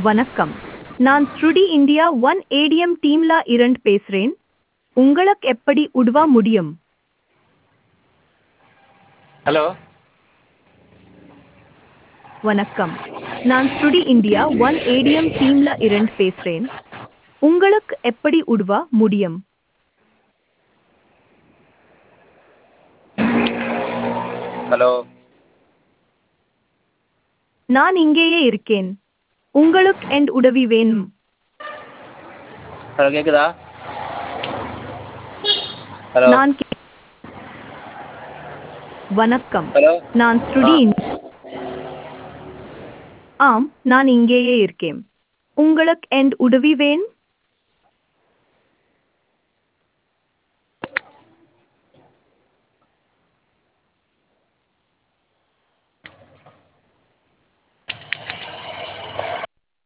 வணக்கம் நான் ஸ்ருடி இந்தியா ஒன் ஏடிஎம் டீம்ல இருந்து பேசுறேன் உங்களுக்கு எப்படி உதவ முடியும் ஹலோ வணக்கம் நான் ஸ்ருடி இந்தியா ஒன் ஏடிஎம் டீம்ல இருந்து பேசுறேன் உங்களுக்கு எப்படி உதவ முடியும் ஹலோ நான் இங்கேயே இருக்கேன் உங்களுக்கு என் உதவி வேணும் ஹலோ கேட்குதா ஹலோ நான் கே- வணக்கம் ஹலோ நான் ஸ்ருடி இந்தி- ஆம் நான் இங்கேயே இருக்கேன் உங்களுக்கு என் உதவி வேணும்